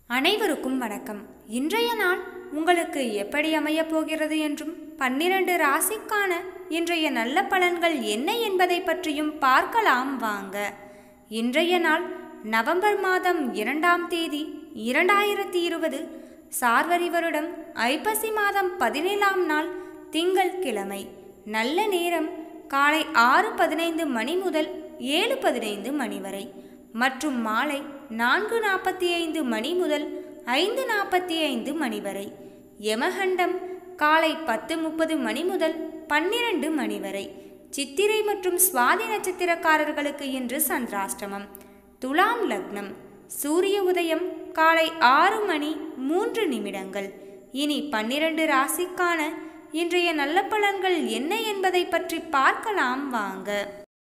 அனைவருக்கும் வணக்கம் இன்றைய நாள் உங்களுக்கு எப்படி அமையப் போகிறது என்றும் பன்னிரண்டு ராசிக்கான இன்றைய நல்ல பலன்கள் என்ன என்பதை பற்றியும் பார்க்கலாம் வாங்க இன்றைய நாள் நவம்பர் மாதம் இரண்டாம் தேதி இரண்டாயிரத்தி இருபது சார்வரி வருடம் ஐப்பசி மாதம் பதினேழாம் நாள் திங்கள் கிழமை நல்ல நேரம் காலை ஆறு பதினைந்து மணி முதல் ஏழு பதினைந்து மணி வரை மற்றும் மாலை நான்கு நாற்பத்தி ஐந்து மணி முதல் ஐந்து நாற்பத்தி ஐந்து மணி வரை யமகண்டம் காலை பத்து முப்பது மணி முதல் பன்னிரண்டு மணி வரை சித்திரை மற்றும் சுவாதி நட்சத்திரக்காரர்களுக்கு இன்று சந்திராஷ்டமம் துலாம் லக்னம் சூரிய உதயம் காலை ஆறு மணி மூன்று நிமிடங்கள் இனி பன்னிரண்டு ராசிக்கான இன்றைய நல்ல பலன்கள் என்ன என்பதை பற்றி பார்க்கலாம் வாங்க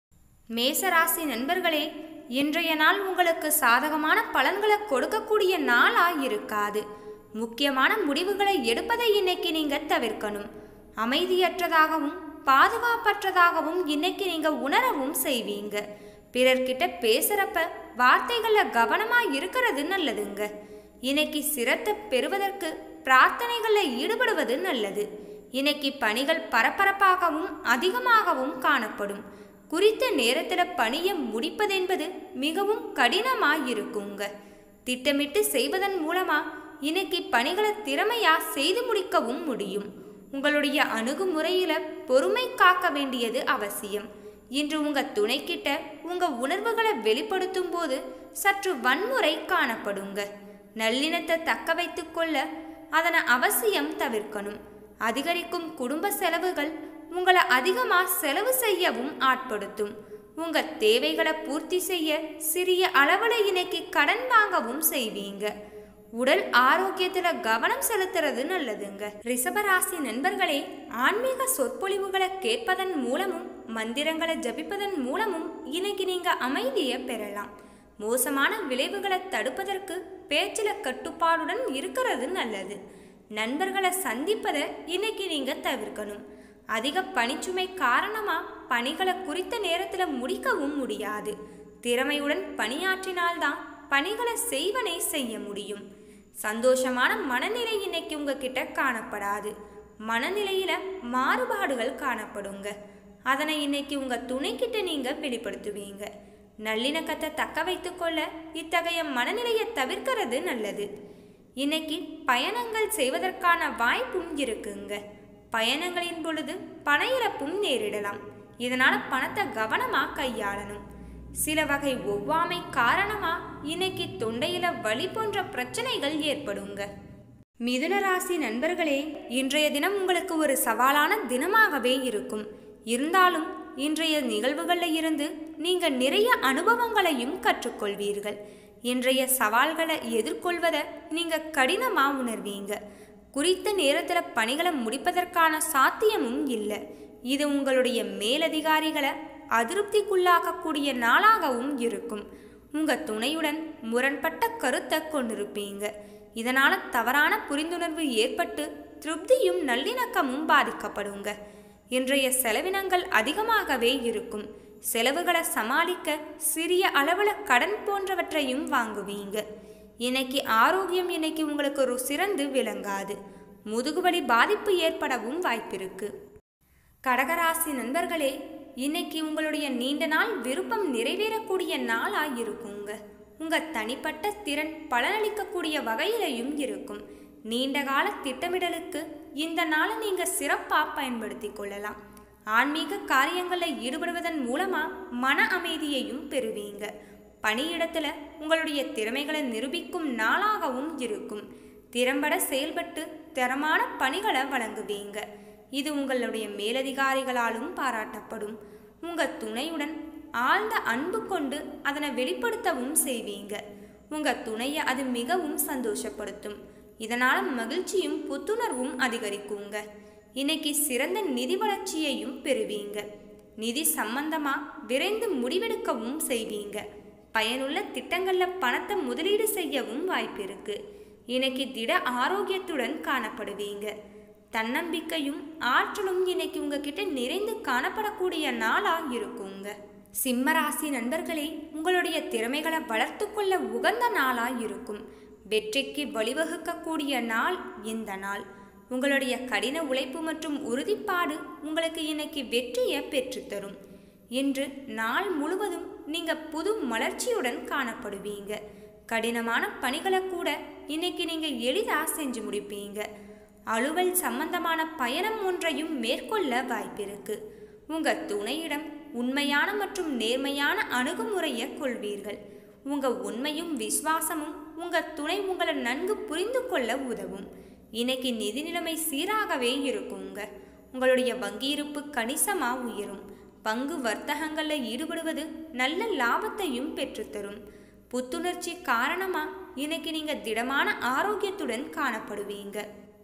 மேசராசி நண்பர்களே இன்றைய நாள் உங்களுக்கு சாதகமான பலன்களை கொடுக்கக்கூடிய நாளா இருக்காது முக்கியமான முடிவுகளை எடுப்பதை இன்னைக்கு நீங்க தவிர்க்கணும் அமைதியற்றதாகவும் பாதுகாப்பற்றதாகவும் இன்னைக்கு நீங்க உணரவும் செய்வீங்க பிறர்கிட்ட பேசுறப்ப வார்த்தைகள்ல கவனமா இருக்கிறது நல்லதுங்க இன்னைக்கு சிரத்தை பெறுவதற்கு பிரார்த்தனைகள்ல ஈடுபடுவது நல்லது இன்னைக்கு பணிகள் பரபரப்பாகவும் அதிகமாகவும் காணப்படும் குறித்த நேரத்தில் பணியை முடிப்பதென்பது மிகவும் கடினமாயிருக்குங்க திட்டமிட்டு செய்வதன் மூலமா இன்னைக்கு பணிகளை திறமையா செய்து முடிக்கவும் முடியும் உங்களுடைய அணுகுமுறையில பொறுமை காக்க வேண்டியது அவசியம் இன்று உங்க துணைக்கிட்ட உங்க உணர்வுகளை வெளிப்படுத்தும் போது சற்று வன்முறை காணப்படுங்க நல்லிணத்தை தக்க வைத்துக் கொள்ள அதனை அவசியம் தவிர்க்கணும் அதிகரிக்கும் குடும்ப செலவுகள் உங்களை அதிகமா செலவு செய்யவும் ஆட்படுத்தும் உங்க தேவைகளை பூர்த்தி செய்ய சிறிய அளவுல இன்னைக்கு கடன் வாங்கவும் செய்வீங்க உடல் ஆரோக்கியத்துல கவனம் செலுத்துறது நல்லதுங்க ரிஷபராசி நண்பர்களே ஆன்மீக சொற்பொழிவுகளை கேட்பதன் மூலமும் மந்திரங்களை ஜபிப்பதன் மூலமும் இன்னைக்கு நீங்க அமைதியை பெறலாம் மோசமான விளைவுகளை தடுப்பதற்கு பேச்சில கட்டுப்பாடுடன் இருக்கிறது நல்லது நண்பர்களை சந்திப்பதை இன்னைக்கு நீங்க தவிர்க்கணும் அதிக பணிச்சுமை காரணமா பணிகளை குறித்த நேரத்துல முடிக்கவும் முடியாது திறமையுடன் பணியாற்றினால்தான் பணிகளை செய்வனை செய்ய முடியும் சந்தோஷமான மனநிலை இன்னைக்கு உங்ககிட்ட காணப்படாது மனநிலையில மாறுபாடுகள் காணப்படுங்க அதனை இன்னைக்கு உங்க துணைக்கிட்ட நீங்க வெளிப்படுத்துவீங்க நல்லிணக்கத்தை தக்க வைத்துக்கொள்ள இத்தகைய மனநிலையை தவிர்க்கிறது நல்லது இன்னைக்கு பயணங்கள் செய்வதற்கான வாய்ப்பும் இருக்குங்க பயணங்களின் பொழுது பண இழப்பும் நேரிடலாம் இதனால பணத்தை கவனமா கையாளணும் சில வகை ஒவ்வாமை காரணமா இன்னைக்கு தொண்டையில வலி போன்ற பிரச்சனைகள் ஏற்படுங்க மிதுன ராசி நண்பர்களே இன்றைய தினம் உங்களுக்கு ஒரு சவாலான தினமாகவே இருக்கும் இருந்தாலும் இன்றைய நிகழ்வுகளில் இருந்து நீங்க நிறைய அனுபவங்களையும் கற்றுக்கொள்வீர்கள் இன்றைய சவால்களை எதிர்கொள்வதை நீங்க கடினமா உணர்வீங்க குறித்த நேரத்தில் பணிகளை முடிப்பதற்கான சாத்தியமும் இல்லை இது உங்களுடைய மேலதிகாரிகளை அதிருப்திக்குள்ளாக்கக்கூடிய நாளாகவும் இருக்கும் உங்க துணையுடன் முரண்பட்ட கருத்தை கொண்டிருப்பீங்க இதனால தவறான புரிந்துணர்வு ஏற்பட்டு திருப்தியும் நல்லிணக்கமும் பாதிக்கப்படுங்க இன்றைய செலவினங்கள் அதிகமாகவே இருக்கும் செலவுகளை சமாளிக்க சிறிய அளவுல கடன் போன்றவற்றையும் வாங்குவீங்க இன்னைக்கு ஆரோக்கியம் இன்னைக்கு உங்களுக்கு ஒரு சிறந்து விளங்காது முதுகுவலி பாதிப்பு ஏற்படவும் வாய்ப்பிருக்கு கடகராசி நண்பர்களே இன்னைக்கு உங்களுடைய நீண்ட நாள் விருப்பம் நிறைவேறக்கூடிய நாளா இருக்குங்க உங்க தனிப்பட்ட திறன் பலனளிக்கக்கூடிய வகையிலையும் இருக்கும் நீண்ட கால திட்டமிடலுக்கு இந்த நாளை நீங்க சிறப்பா பயன்படுத்தி கொள்ளலாம் ஆன்மீக காரியங்களில் ஈடுபடுவதன் மூலமா மன அமைதியையும் பெறுவீங்க பணியிடத்துல உங்களுடைய திறமைகளை நிரூபிக்கும் நாளாகவும் இருக்கும் திறம்பட செயல்பட்டு தரமான பணிகளை வழங்குவீங்க இது உங்களுடைய மேலதிகாரிகளாலும் பாராட்டப்படும் உங்க துணையுடன் ஆழ்ந்த அன்பு கொண்டு அதனை வெளிப்படுத்தவும் செய்வீங்க உங்க துணையை அது மிகவும் சந்தோஷப்படுத்தும் இதனால மகிழ்ச்சியும் புத்துணர்வும் அதிகரிக்குங்க இன்னைக்கு சிறந்த நிதி வளர்ச்சியையும் பெறுவீங்க நிதி சம்பந்தமா விரைந்து முடிவெடுக்கவும் செய்வீங்க பயனுள்ள திட்டங்கள்ல பணத்தை முதலீடு செய்யவும் வாய்ப்பு இருக்கு இன்னைக்கு திட ஆரோக்கியத்துடன் காணப்படுவீங்க தன்னம்பிக்கையும் ஆற்றலும் இன்னைக்கு உங்ககிட்ட நிறைந்து காணப்படக்கூடிய நாளா இருக்குங்க சிம்மராசி நண்பர்களே உங்களுடைய திறமைகளை வளர்த்து கொள்ள உகந்த நாளா இருக்கும் வெற்றிக்கு வழிவகுக்கக்கூடிய நாள் இந்த நாள் உங்களுடைய கடின உழைப்பு மற்றும் உறுதிப்பாடு உங்களுக்கு இன்னைக்கு வெற்றியை பெற்றுத்தரும் இன்று நாள் முழுவதும் நீங்க புது மலர்ச்சியுடன் காணப்படுவீங்க கடினமான பணிகளை கூட இன்னைக்கு நீங்க எளிதா செஞ்சு முடிப்பீங்க அலுவல் சம்பந்தமான பயணம் ஒன்றையும் மேற்கொள்ள வாய்ப்பிருக்கு உங்க துணையிடம் உண்மையான மற்றும் நேர்மையான அணுகுமுறையை கொள்வீர்கள் உங்க உண்மையும் விசுவாசமும் உங்க துணை உங்களை நன்கு புரிந்து கொள்ள உதவும் இன்னைக்கு நிதி நிலைமை சீராகவே இருக்குங்க உங்களுடைய வங்கி இருப்பு கணிசமா உயரும் பங்கு வர்த்தகங்களில் ஈடுபடுவது நல்ல லாபத்தையும் பெற்றுத்தரும் புத்துணர்ச்சி காரணமா இன்னைக்கு நீங்க திடமான ஆரோக்கியத்துடன் காணப்படுவீங்க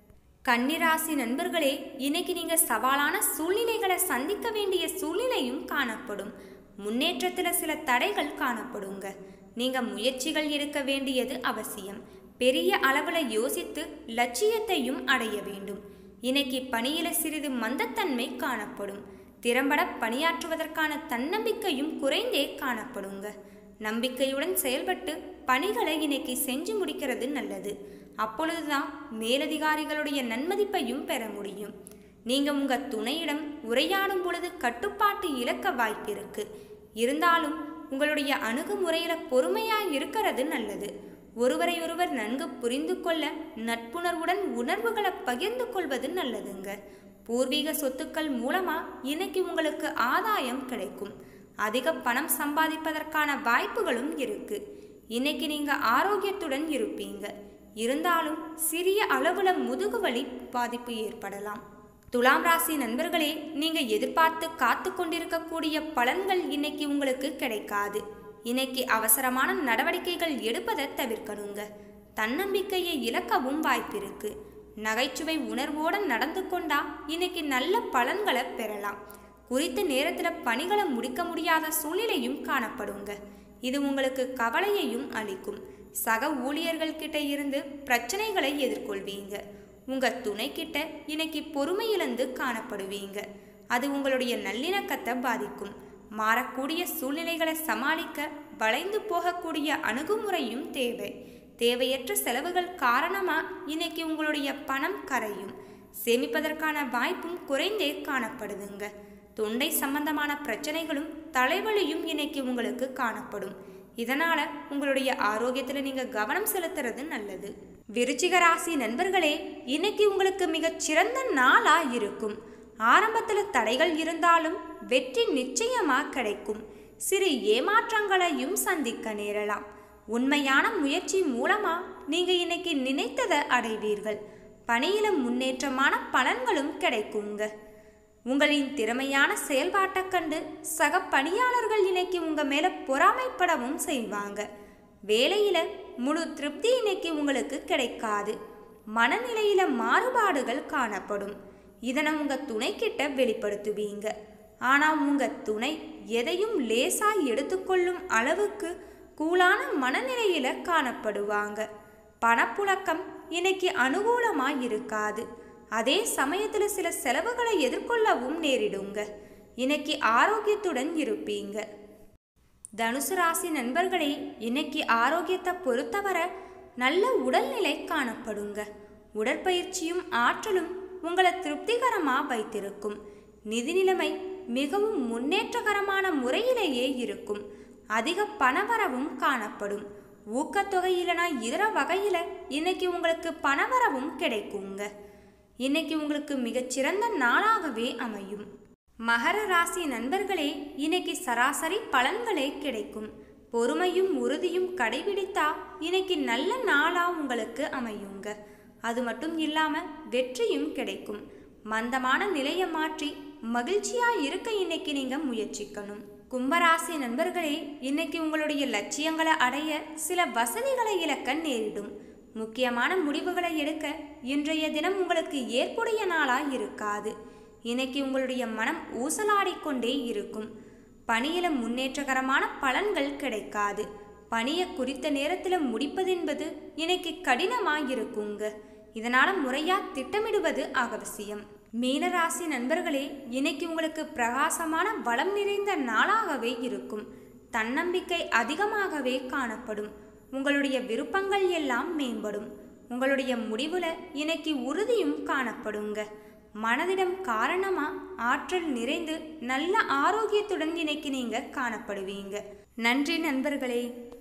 கன்னிராசி நண்பர்களே இன்னைக்கு நீங்க சவாலான சூழ்நிலைகளை சந்திக்க வேண்டிய சூழ்நிலையும் காணப்படும் முன்னேற்றத்துல சில தடைகள் காணப்படுங்க நீங்க முயற்சிகள் எடுக்க வேண்டியது அவசியம் பெரிய அளவுல யோசித்து லட்சியத்தையும் அடைய வேண்டும் இன்னைக்கு பணியில சிறிது மந்தத்தன்மை காணப்படும் திறம்பட பணியாற்றுவதற்கான தன்னம்பிக்கையும் குறைந்தே காணப்படுங்க நம்பிக்கையுடன் செயல்பட்டு பணிகளை இன்னைக்கு செஞ்சு முடிக்கிறது நல்லது அப்பொழுதுதான் மேலதிகாரிகளுடைய நன்மதிப்பையும் பெற முடியும் நீங்க உங்க துணையிடம் உரையாடும் பொழுது கட்டுப்பாட்டு இழக்க வாய்ப்பிருக்கு இருந்தாலும் உங்களுடைய அணுகுமுறையில பொறுமையா இருக்கிறது நல்லது ஒருவரை ஒருவர் நன்கு புரிந்து கொள்ள நட்புணர்வுடன் உணர்வுகளை பகிர்ந்து கொள்வது நல்லதுங்க பூர்வீக சொத்துக்கள் மூலமா இன்னைக்கு உங்களுக்கு ஆதாயம் கிடைக்கும் அதிக பணம் சம்பாதிப்பதற்கான வாய்ப்புகளும் இருக்கு இன்னைக்கு நீங்க ஆரோக்கியத்துடன் இருப்பீங்க இருந்தாலும் சிறிய அளவுல முதுகுவலி பாதிப்பு ஏற்படலாம் துலாம் ராசி நண்பர்களே நீங்க எதிர்பார்த்து காத்து கொண்டிருக்கக்கூடிய பலன்கள் இன்னைக்கு உங்களுக்கு கிடைக்காது இன்னைக்கு அவசரமான நடவடிக்கைகள் எடுப்பதை தவிர்க்கணுங்க தன்னம்பிக்கையை இழக்கவும் வாய்ப்பிருக்கு நகைச்சுவை உணர்வோடு நடந்து கொண்டா இன்னைக்கு நல்ல பலன்களை பெறலாம் குறித்த நேரத்தில் பணிகளை முடிக்க முடியாத சூழ்நிலையும் காணப்படுங்க இது உங்களுக்கு கவலையையும் அளிக்கும் சக ஊழியர்கள் கிட்ட இருந்து பிரச்சனைகளை எதிர்கொள்வீங்க உங்க துணை கிட்ட இன்னைக்கு பொறுமை இழந்து காணப்படுவீங்க அது உங்களுடைய நல்லிணக்கத்தை பாதிக்கும் மாறக்கூடிய சூழ்நிலைகளை சமாளிக்க வளைந்து போகக்கூடிய அணுகுமுறையும் தேவை தேவையற்ற செலவுகள் காரணமா இன்னைக்கு உங்களுடைய பணம் கரையும் சேமிப்பதற்கான வாய்ப்பும் குறைந்தே காணப்படுதுங்க தொண்டை சம்பந்தமான பிரச்சனைகளும் தலைவலியும் இன்னைக்கு உங்களுக்கு காணப்படும் இதனால உங்களுடைய ஆரோக்கியத்துல நீங்க கவனம் செலுத்துறது நல்லது விருச்சிக ராசி நண்பர்களே இன்னைக்கு உங்களுக்கு மிகச் சிறந்த நாளா இருக்கும் ஆரம்பத்துல தடைகள் இருந்தாலும் வெற்றி நிச்சயமா கிடைக்கும் சிறு ஏமாற்றங்களையும் சந்திக்க நேரலாம் உண்மையான முயற்சி மூலமா நீங்க இன்னைக்கு நினைத்ததை அடைவீர்கள் பணியில முன்னேற்றமான பலன்களும் கிடைக்குங்க உங்களின் திறமையான செயல்பாட்டைக் கண்டு சக பணியாளர்கள் இன்னைக்கு உங்க மேல பொறாமைப்படவும் செய்வாங்க வேலையில முழு திருப்தி இன்னைக்கு உங்களுக்கு கிடைக்காது மனநிலையில மாறுபாடுகள் காணப்படும் இதனை உங்க துணை கிட்ட வெளிப்படுத்துவீங்க ஆனா உங்க துணை எதையும் லேசா எடுத்துக்கொள்ளும் அளவுக்கு கூலான மனநிலையில காணப்படுவாங்க பணப்புழக்கம் இன்னைக்கு அனுகூலமா இருக்காது அதே சமயத்துல சில செலவுகளை எதிர்கொள்ளவும் நேரிடுங்க இன்னைக்கு ஆரோக்கியத்துடன் இருப்பீங்க தனுசு ராசி நண்பர்களே இன்னைக்கு ஆரோக்கியத்தை பொறுத்தவரை நல்ல உடல்நிலை காணப்படுங்க உடற்பயிற்சியும் ஆற்றலும் உங்களை திருப்திகரமா வைத்திருக்கும் நிதி நிலைமை மிகவும் முன்னேற்றகரமான முறையிலேயே இருக்கும் அதிக பணவரவும் காணப்படும் ஊக்கத்தொகை இல்லைனா இதர வகையில இன்னைக்கு உங்களுக்கு பணவரவும் கிடைக்குங்க இன்னைக்கு உங்களுக்கு மிகச்சிறந்த நாளாகவே அமையும் மகர ராசி நண்பர்களே இன்னைக்கு சராசரி பலன்களே கிடைக்கும் பொறுமையும் உறுதியும் கடைபிடித்தா இன்னைக்கு நல்ல நாளா உங்களுக்கு அமையுங்க அது மட்டும் இல்லாம வெற்றியும் கிடைக்கும் மந்தமான நிலையை மாற்றி மகிழ்ச்சியா இருக்க இன்னைக்கு நீங்க முயற்சிக்கணும் கும்பராசி நண்பர்களே இன்னைக்கு உங்களுடைய லட்சியங்களை அடைய சில வசதிகளை இழக்க நேரிடும் முக்கியமான முடிவுகளை எடுக்க இன்றைய தினம் உங்களுக்கு ஏற்புடைய நாளா இருக்காது இன்னைக்கு உங்களுடைய மனம் ஊசலாடிக்கொண்டே இருக்கும் பணியில முன்னேற்றகரமான பலன்கள் கிடைக்காது பணியை குறித்த நேரத்தில் முடிப்பதென்பது இன்னைக்கு கடினமாக இருக்குங்க இதனால முறையா திட்டமிடுவது அவசியம் மீனராசி நண்பர்களே இன்னைக்கு உங்களுக்கு பிரகாசமான வளம் நிறைந்த நாளாகவே இருக்கும் தன்னம்பிக்கை அதிகமாகவே காணப்படும் உங்களுடைய விருப்பங்கள் எல்லாம் மேம்படும் உங்களுடைய முடிவுல இன்னைக்கு உறுதியும் காணப்படுங்க மனதிடம் காரணமா ஆற்றல் நிறைந்து நல்ல ஆரோக்கியத்துடன் இன்னைக்கு நீங்க காணப்படுவீங்க நன்றி நண்பர்களே